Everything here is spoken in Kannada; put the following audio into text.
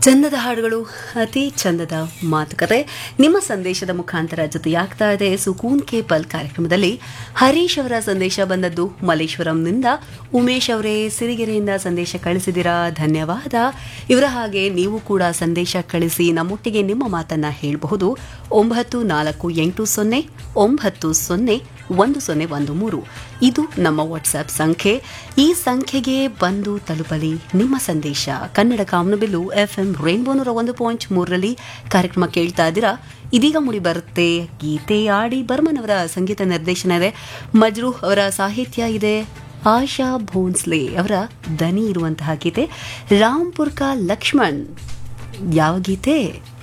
ಚಂದದ ಹಾಡುಗಳು ಅತಿ ಚಂದದ ಮಾತುಕತೆ ನಿಮ್ಮ ಸಂದೇಶದ ಮುಖಾಂತರ ಜೊತೆಯಾಗ್ತಾ ಇದೆ ಸುಕೂನ್ ಕೇಪಲ್ ಕಾರ್ಯಕ್ರಮದಲ್ಲಿ ಹರೀಶ್ ಅವರ ಸಂದೇಶ ಬಂದದ್ದು ಮಲ್ಲೇಶ್ವರಂನಿಂದ ಉಮೇಶ್ ಅವರೇ ಸಿರಿಗೆರೆಯಿಂದ ಸಂದೇಶ ಕಳಿಸಿದಿರಾ ಧನ್ಯವಾದ ಇವರ ಹಾಗೆ ನೀವು ಕೂಡ ಸಂದೇಶ ಕಳಿಸಿ ನಮ್ಮೊಟ್ಟಿಗೆ ನಿಮ್ಮ ಮಾತನ್ನ ಹೇಳಬಹುದು ಒಂಬತ್ತು ನಾಲ್ಕು ಎಂಟು ಸೊನ್ನೆ ಒಂಬತ್ತು ಸೊನ್ನೆ ಒಂದು ಸೊನ್ನೆ ಒಂದು ಮೂರು ಇದು ನಮ್ಮ ವಾಟ್ಸ್ಆಪ್ ಸಂಖ್ಯೆ ಈ ಸಂಖ್ಯೆಗೆ ಬಂದು ತಲುಪಲಿ ನಿಮ್ಮ ಸಂದೇಶ ಕನ್ನಡ ಕಾಮನಬಿಲ್ಲು ಎಫ್ ಎಂ ರೈನ್ಬೋನೂರ ಒಂದು ಪಾಯಿಂಟ್ ಮೂರರಲ್ಲಿ ಕಾರ್ಯಕ್ರಮ ಕೇಳ್ತಾ ಇದ್ದೀರಾ ಇದೀಗ ಮುಡಿ ಬರುತ್ತೆ ಗೀತೆ ಆಡಿ ಬರ್ಮನ್ ಅವರ ಸಂಗೀತ ನಿರ್ದೇಶನ ಇದೆ ಮಜ್ರೂ ಅವರ ಸಾಹಿತ್ಯ ಇದೆ ಆಶಾ ಭೋನ್ಸ್ಲೆ ಅವರ ದನಿ ಇರುವಂತಹ ಗೀತೆ ರಾಮ್ಪುರ್ ಕಾ ಲಕ್ಷ್ಮಣ್ ಯಾವ ಗೀತೆ